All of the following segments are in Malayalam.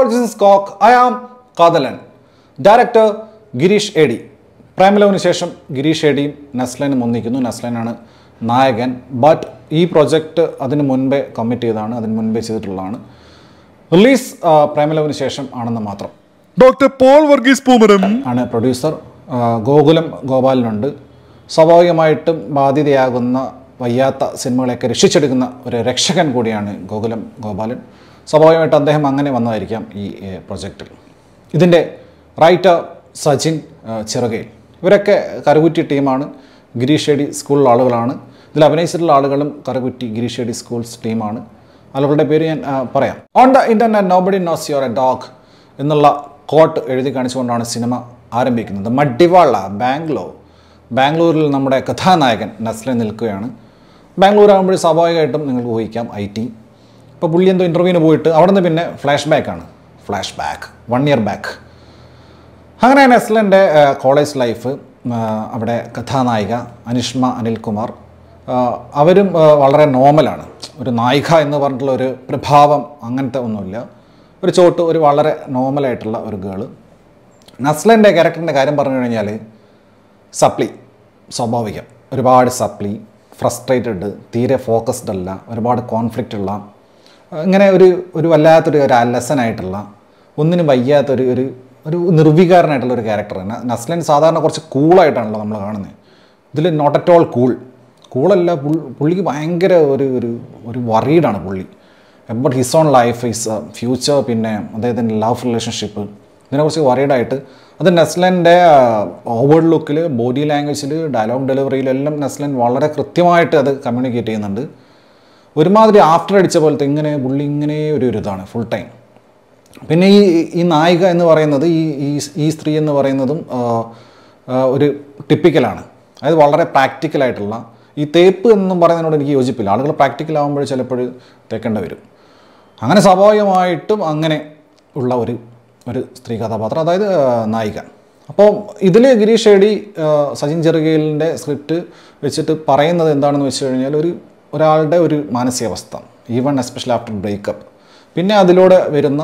ദിസ് ഇസ് കോക്ക് ഐ ആം കാതലൻ ഡയറക്ടർ ഗിരീഷ് എഡി പ്രേമലവിന് ശേഷം ഗിരീഷ് എഡിയും നസ്ലനും ഒന്നിക്കുന്നു നസ്ലനാണ് നായകൻ ബട്ട് ഈ പ്രൊജക്റ്റ് അതിന് മുൻപേ കമ്മിറ്റ് ചെയ്തതാണ് അതിന് മുൻപേ ചെയ്തിട്ടുള്ളതാണ് റിലീസ് പ്രേമലവിന് ശേഷം ആണെന്ന് മാത്രം ഡോക്ടർ പോൾ വർഗീസ് പൂമരം ആണ് പ്രൊഡ്യൂസർ ആ, ഗോകുലം ഗോപാലനുണ്ട് സ്വാഭാവികമായിട്ടും ബാധിതയാകുന്ന വയ്യാത്ത സിനിമകളെയൊക്കെ രക്ഷിച്ചെടുക്കുന്ന ഒരു രക്ഷകൻ കൂടിയാണ് ഗോകുലം ഗോപാലൻ സ്വാഭാവികമായിട്ട് അദ്ദേഹം അങ്ങനെ വന്നതായിരിക്കാം ഈ പ്രൊജക്റ്റിൽ ഇതിൻ്റെ റൈറ്റർ സച്ചിൻ ആ, ചിറകയിൽ ഇവരൊക്കെ കറുകുറ്റി ടീമാണ് ഗിരീഷ് ഷെഡി സ്കൂളിലെ ആളുകളാണ് ഇതിൽ അഭിനയിച്ചിട്ടുള്ള ആളുകളും കറുകുറ്റി ഗിരീഷ് ഷെഡി സ്കൂൾസ് ടീമാണ് ആളുകളുടെ പേര് ഞാൻ ആ, പറയാം on the internet nobody knows your a dog എന്നുള്ള കോട്ട് എഴുതി കാണിച്ചുകൊണ്ടാണ് സിനിമ ആരംഭിക്കുന്നത് മഡിവാള ബാംഗ്ലൂർ ബാംഗ്ലൂരിൽ നമ്മുടെ കഥാനായകൻ നസ്ലിൻ നിൽക്കുകയാണ് ബാംഗ്ലൂർ ആകുമ്പോൾ സ്വാഭാവികമായിട്ടും നിങ്ങൾക്ക് ഊഹിക്കാം ഐ ടി ഇപ്പോൾ പുള്ളി എന്തോ ഇൻ്റർവ്യൂവിന് പോയിട്ട് അവിടെ നിന്ന് പിന്നെ ഫ്ലാഷ് ബാക്കാണ് flash back one year back അങ്ങനെ നെസ്ലൻ്റെ കോളേജ് ലൈഫ് ആ, അവിടെ കഥാനായിക അനിഷ്മ അനിൽകുമാർ ആ, അവരും ആ, വളരെ നോർമലാണ് ഒരു നായിക എന്ന് പറഞ്ഞിട്ടുള്ള ഒരു പ്രഭാവം അങ്ങനത്തെ ഒന്നുമില്ല ഒരു ചോട്ട് ഒരു വളരെ നോർമലായിട്ടുള്ള ഒരു ഗേള് നസ്ലൻ്റെ ക്യാരക്ടറിൻ്റെ കാര്യം പറഞ്ഞു കഴിഞ്ഞാൽ സപ്ലി സ്വാഭാവികം ഒരുപാട് സപ്ലി ഫ്രസ്ട്രേറ്റഡ് തീരെ ഫോക്കസ്ഡ് അല്ല ഒരുപാട് കോൺഫ്ലിക്റ്റ് ഉള്ള ഇങ്ങനെ ഒരു ഒരു വല്ലാത്തൊരു ഒരു അലസനായിട്ടുള്ള ഒന്നിനും വയ്യാത്തൊരു ഒരു ഒരു നിർവികാരനായിട്ടുള്ള ഒരു ക്യാരക്ടറാണ് നസ്ലൻ സാധാരണ കുറച്ച് കൂളായിട്ടാണല്ലോ നമ്മൾ കാണുന്നത് ഇതിൽ നോട്ട് അറ്റ് ഓൾ കൂൾ കൂളല്ല പുള്ളിക്ക് ഭയങ്കര ഒരു ഒരു ഒരു വറീഡാണ് പുള്ളി about his own life his future പിന്നെ അദ്ദേഹത്തിൻ്റെ ലവ് റിലേഷൻഷിപ്പ് ഇതിനെക്കുറിച്ച് വറീഡായിട്ട് അത് നെസ്ലൻ്റെ ഓവേർഡ് ലുക്കിൽ ബോഡി ലാംഗ്വേജിൽ ഡയലോഗ് ഡെലിവറിയിലെല്ലാം നെസ്ലൻ വളരെ കൃത്യമായിട്ട് അത് കമ്മ്യൂണിക്കേറ്റ് ചെയ്യുന്നുണ്ട് ഒരുമാതിരി ആഫ്റ്റർ അടിച്ച പോലത്തെ ഇങ്ങനെ പുള്ളി ഇങ്ങനെ ഒരു ഒരു ഇതാണ് ഫുൾ ടൈം പിന്നെ ഈ ഈ നായിക എന്ന് പറയുന്നത് ഈ ഈ ഈ സ്ത്രീ എന്ന് പറയുന്നതും ആ, ആ, ഒരു ടിപ്പിക്കലാണ് അതായത് വളരെ പ്രാക്ടിക്കലായിട്ടുള്ള ഈ തേപ്പ് എന്നും പറയുന്നതിനോട് എനിക്ക് യോജിപ്പില്ല ആളുകൾ പ്രാക്ടിക്കൽ ആകുമ്പോൾ ചിലപ്പോൾ തേക്കേണ്ടി വരും അങ്ങനെ സ്വാഭാവികമായിട്ടും അങ്ങനെ ഉള്ള ഒരു ഒരു സ്ത്രീ കഥാപാത്രം അതായത് ആ, നായിക അപ്പോൾ ഇതിൽ ഗിരീഷ് ഷേഡി ആ, സച്ചിൻ ചെറുകേലിൻ്റെ സ്ക്രിപ്റ്റ് വെച്ചിട്ട് പറയുന്നത് എന്താണെന്ന് വെച്ച് കഴിഞ്ഞാൽ ഒരു ഒരാളുടെ ഒരു മാനസികാവസ്ഥ ഈവൺ എസ്പെഷ്യൽ ആഫ്റ്റർ ബ്രേക്കപ്പ് പിന്നെ അതിലൂടെ വരുന്ന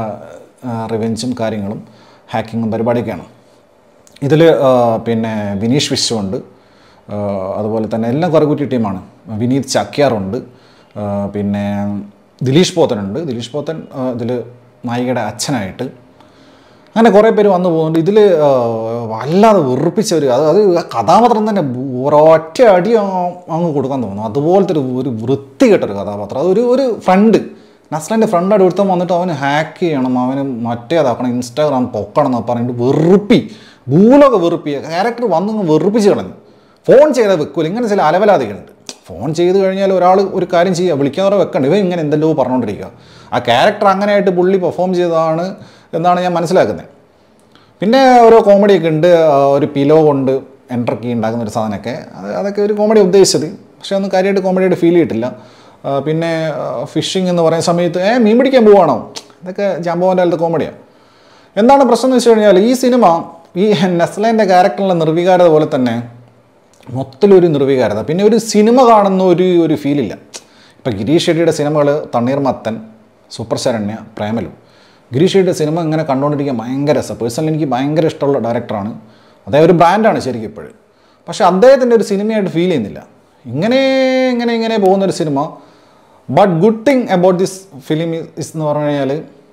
റിവെഞ്ചും കാര്യങ്ങളും ഹാക്കിങ്ങും പരിപാടിയൊക്കെയാണ് ഇതിൽ പിന്നെ വിനീഷ് വിശ്വമുണ്ട് ആ, അതുപോലെ തന്നെ എല്ലാം കറുകുറ്റി ടീമാണ് വിനീത് ചക്യാറുണ്ട് ആ, പിന്നെ ദിലീഷ് പോത്തനുണ്ട് ദിലീഷ് പോത്തൻ ഇതിൽ നായികയുടെ അച്ഛനായിട്ട് അങ്ങനെ കുറേ പേര് വന്നു പോകുന്നുണ്ട് ഇതിൽ വല്ലാതെ വെറുപ്പിച്ച ഒരു അത് അത് ആ കഥാപാത്രം തന്നെ ഒരൊറ്റ അടി ആ- അങ്ങ് കൊടുക്കാൻ തോന്നുന്നു അതുപോലത്തെ ഒരു ഒരു വൃത്തികെട്ടൊരു കഥാപാത്രം അതൊരു ഒരു ഫ്രണ്ട് നസ്ലൻ്റെ ഫ്രണ്ട് അവിടെ ഒരുത്തം വന്നിട്ട് അവന് ഹാക്ക് ചെയ്യണം അവന് മറ്റേതാക്കണം ഇൻസ്റ്റാഗ്രാം പൊക്കണം എന്നൊക്കെ പറഞ്ഞിട്ട് വെറുപ്പി ഭൂലൊക്കെ വെറുപ്പി ക്യാരക്ടർ വന്നങ്ങ് വെറുപ്പിച്ച് കളഞ്ഞു ഫോൺ ചെയ്താൽ വെക്കൂല ഇങ്ങനെ ചില അലവലാതികളുണ്ട് ഫോൺ ചെയ്ത് കഴിഞ്ഞാൽ ഒരാൾ ഒരു കാര്യം ചെയ്യുക വിളിക്കുന്നവരെ വെക്കണ്ട ഇവ ഇങ്ങനെ എന്തെല്ലോ പറഞ്ഞുകൊണ്ടിരിക്കുക ആ ക്യാരക്ടർ അങ്ങനെയായിട്ട് പുള്ളി പെർഫോം ചെയ്തതാണ് എന്നാണ് ഞാൻ മനസ്സിലാക്കുന്നത് പിന്നെ ഓരോ കോമഡിയൊക്കെ ഉണ്ട് ആ, ഒരു പിലോ കൊണ്ട് എൻ്റർ കീ ഉണ്ടാക്കുന്ന ഒരു സാധനമൊക്കെ അത് അതൊക്കെ ഒരു കോമഡി ഉദ്ദേശിച്ചത് പക്ഷേ ഒന്നും കാര്യമായിട്ട് കോമഡിയായിട്ട് ഫീൽ ചെയ്തിട്ടില്ല ആ, പിന്നെ ഫിഷിംഗ് എന്ന് പറയുന്ന സമയത്ത് ഏ മീൻ പിടിക്കാൻ പോവാണോ ഇതൊക്കെ ജാമ്പോൻ്റെ കാലത്തെ കോമഡിയാണ് എന്താണ് പ്രശ്നം എന്ന് വെച്ച് കഴിഞ്ഞാൽ ഈ സിനിമ ഈ നെസ്ലൈൻ്റെ ക്യാരക്ടറിലെ നിർവികാരത പോലെ തന്നെ മൊത്തത്തിലൊരു നിർവികാരത പിന്നെ ഒരു സിനിമ കാണുന്ന ഒരു ഒരു ഫീലില്ല ഇപ്പം ഗിരീഷ് ഷെഡിയുടെ സിനിമകൾ തണ്ണീർമത്തൻ സൂപ്പർ ശരണ്യ പ്രേമലു ഗിരീഷ് ഷെഡിയുടെ സിനിമ ഇങ്ങനെ കണ്ടുകൊണ്ടിരിക്കാൻ ഭയങ്കര രസം പേഴ്സണലി എനിക്ക് ഭയങ്കര ഇഷ്ടമുള്ള ഡയറക്ടറാണ് അദ്ദേഹം ഒരു ബ്രാൻഡാണ് ശരിക്കും ഇപ്പോഴും പക്ഷേ അദ്ദേഹത്തിൻ്റെ ഒരു സിനിമയായിട്ട് ഫീൽ ചെയ്യുന്നില്ല ഇങ്ങനെ ഇങ്ങനെ ഇങ്ങനെ പോകുന്നൊരു cinema but good thing about this film is എന്ന് പറഞ്ഞു കഴിഞ്ഞാൽ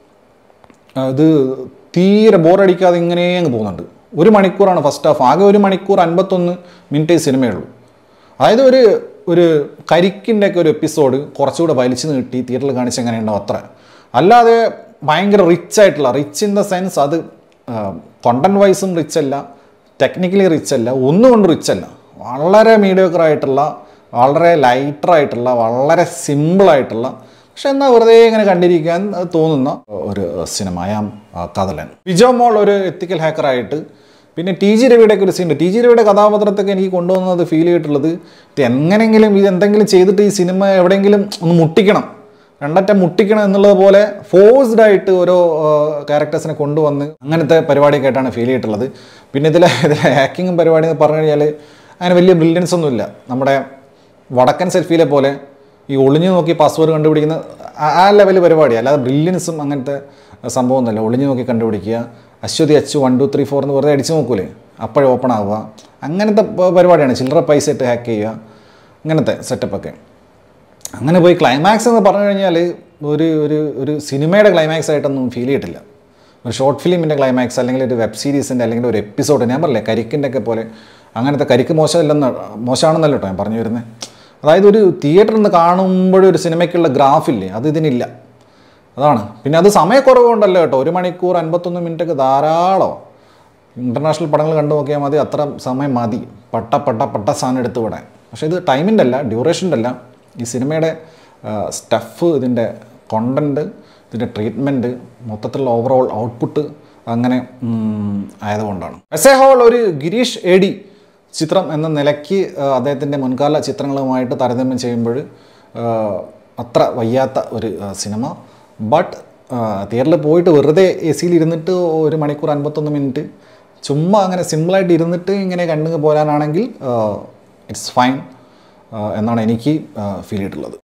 ഇത് തീരെ ബോറടിക്കാതെ ഇങ്ങനെ അങ്ങ് പോകുന്നുണ്ട് ഒരു മണിക്കൂറാണ് ഫസ്റ്റ് ഹാഫ് ആകെ ഒരു മണിക്കൂർ അൻപത്തൊന്ന് മിനിറ്റേ സിനിമയുള്ളൂ അതായത് ഒരു ഒരു കരിക്കിൻ്റെ ഒക്കെ ഒരു എപ്പിസോഡ് കുറച്ചുകൂടെ വലിച്ചു നീട്ടി തിയേറ്ററിൽ കാണിച്ച് എങ്ങനെ ഉണ്ടാവും അത്ര അല്ലാതെ ഭയങ്കര റിച്ച് ആയിട്ടുള്ള റിച്ച് ഇൻ ദ സെൻസ് അത് കോണ്ടന്റ് വൈസും റിച്ച് അല്ല ടെക്നിക്കലി റിച്ച് അല്ല ഒന്നുകൊണ്ട് റിച്ച് അല്ല വളരെ മീഡിയോക്കർ ആയിട്ടുള്ള വളരെ ലൈറ്റർ ആയിട്ടുള്ള വളരെ സിമ്പിൾ ആയിട്ടുള്ള പക്ഷെ എന്നാൽ വെറുതെ ഇങ്ങനെ കണ്ടിരിക്കാൻ തോന്നുന്ന ഒരു സിനിമയാം കഥലൻ വിജോ മോൾ ഒരു എത്തിക്കൽ ഹാക്കറായിട്ട് പിന്നെ ടി ജി രവിയുടെ ഒക്കെ ഒരു സീൻ ടി ജി രവിയുടെ കഥാപാത്രത്തൊക്കെ എനിക്ക് കൊണ്ടുവന്നത് ഫീൽ ചെയ്തിട്ടുള്ളത് ഇത് എങ്ങനെയെങ്കിലും ഇത് എന്തെങ്കിലും ചെയ്തിട്ട് ഈ സിനിമ എവിടെയെങ്കിലും ഒന്ന് മുട്ടിക്കണം രണ്ടറ്റം മുട്ടിക്കണം എന്നുള്ളത് പോലെ ഫോഴ്സ്ഡ് ആയിട്ട് ഓരോ ക്യാരക്ടേഴ്സിനെ കൊണ്ടുവന്ന് അങ്ങനത്തെ പരിപാടിയൊക്കെ ആയിട്ടാണ് ഫീൽ ചെയ്തിട്ടുള്ളത് പിന്നെ ഇതിലെ ഇതിലെ ഹാക്കിങ്ങും പരിപാടി എന്ന് പറഞ്ഞു കഴിഞ്ഞാൽ അങ്ങനെ വലിയ ബ്രില്യൻസ് ഒന്നുമില്ല നമ്മുടെ വടക്കൻ സെൽഫിയിലെ പോലെ ഈ ഒളിഞ്ഞു നോക്കി പാസ്വേഡ് കണ്ടുപിടിക്കുന്ന ആ- ആ ലെവൽ പരിപാടി അല്ലാതെ ബ്രില്യൻസും അങ്ങനത്തെ സംഭവമൊന്നുമല്ല ഒളിഞ്ഞു നോക്കി കണ്ടുപിടിക്കുക Aswathy H one two three four എന്ന് വെറുതെ അടിച്ച് നോക്കൂലേ അപ്പോഴേ ഓപ്പൺ ആവുക അങ്ങനത്തെ പ- പരിപാടിയാണ് ചില്ലറ പൈസ ഇട്ട് ഹാക്ക് ചെയ്യുക അങ്ങനത്തെ സെറ്റപ്പൊക്കെ അങ്ങനെ പോയി ക്ലൈമാക്സ് എന്ന് പറഞ്ഞു കഴിഞ്ഞാൽ ഒരു ഒരു ഒരു സിനിമയുടെ ക്ലൈമാക്സ് ആയിട്ടൊന്നും ഫീൽ ചെയ്തിട്ടില്ല ഒരു ഷോർട്ട് ഫിലിമിൻ്റെ ക്ലൈമാക്സ് അല്ലെങ്കിൽ ഒരു വെബ് സീരീസിൻ്റെ അല്ലെങ്കിൽ ഒരു എപ്പിസോഡ് ഞാൻ പറഞ്ഞില്ലേ കരിക്കിൻ്റെ ഒക്കെ പോലെ അങ്ങനത്തെ കരിക്ക് മോശമല്ലെന്ന് മോശമാണെന്നല്ല കേട്ടോ ഞാൻ പറഞ്ഞു വരുന്നത് അതായത് ഒരു തിയേറ്ററിൽ നിന്ന് കാണുമ്പോഴൊരു ഒരു സിനിമയ്ക്കുള്ള ഗ്രാഫില്ലേ അത് ഇതിനില്ല അതാണ് പിന്നെ അത് സമയക്കുറവ് കൊണ്ടല്ല കേട്ടോ ഒരു മണിക്കൂർ അൻപത്തൊന്ന് മിനിറ്റൊക്കെ ധാരാളം ഇൻ്റർനാഷണൽ പടങ്ങൾ കണ്ടു നോക്കിയാൽ മതി അത്ര സമയം മതി പട്ട പട്ട പട്ട സാധനം എടുത്ത് വിടാൻ പക്ഷേ ഇത് ടൈമിൻ്റെ അല്ല ഡ്യൂറേഷൻ്റെ അല്ല ഈ സിനിമയുടെ സ്റ്റഫ് ഇതിൻ്റെ കോണ്ടൻറ്റ് ഇതിൻ്റെ ട്രീറ്റ്മെൻറ്റ് മൊത്തത്തിലുള്ള ഓവറോൾ ഔട്ട്പുട്ട് അങ്ങനെ ഉം, ആയതുകൊണ്ടാണ് എസ് എ ഹോൾ ഒരു ഗിരീഷ് എ ഡി ചിത്രം എന്ന നിലയ്ക്ക് ആ, അദ്ദേഹത്തിൻ്റെ മുൻകാല ചിത്രങ്ങളുമായിട്ട് താരതമ്യം ചെയ്യുമ്പോൾ ആ, അത്ര വയ്യാത്ത ഒരു ആ, സിനിമ ബട്ട് തിയേറ്ററിൽ പോയിട്ട് വെറുതെ എ സിയിൽ ഇരുന്നിട്ട് ഒരു മണിക്കൂർ അൻപത്തൊന്ന് മിനിറ്റ് ചുമ്മാ അങ്ങനെ സിമ്പിളായിട്ട് ഇരുന്നിട്ട് ഇങ്ങനെ കണ്ടു പോരാനാണെങ്കിൽ ഇറ്റ്സ് ഫൈൻ എന്നാണ് എനിക്ക് ഫീൽ ചെയ്തിട്ടുള്ളത്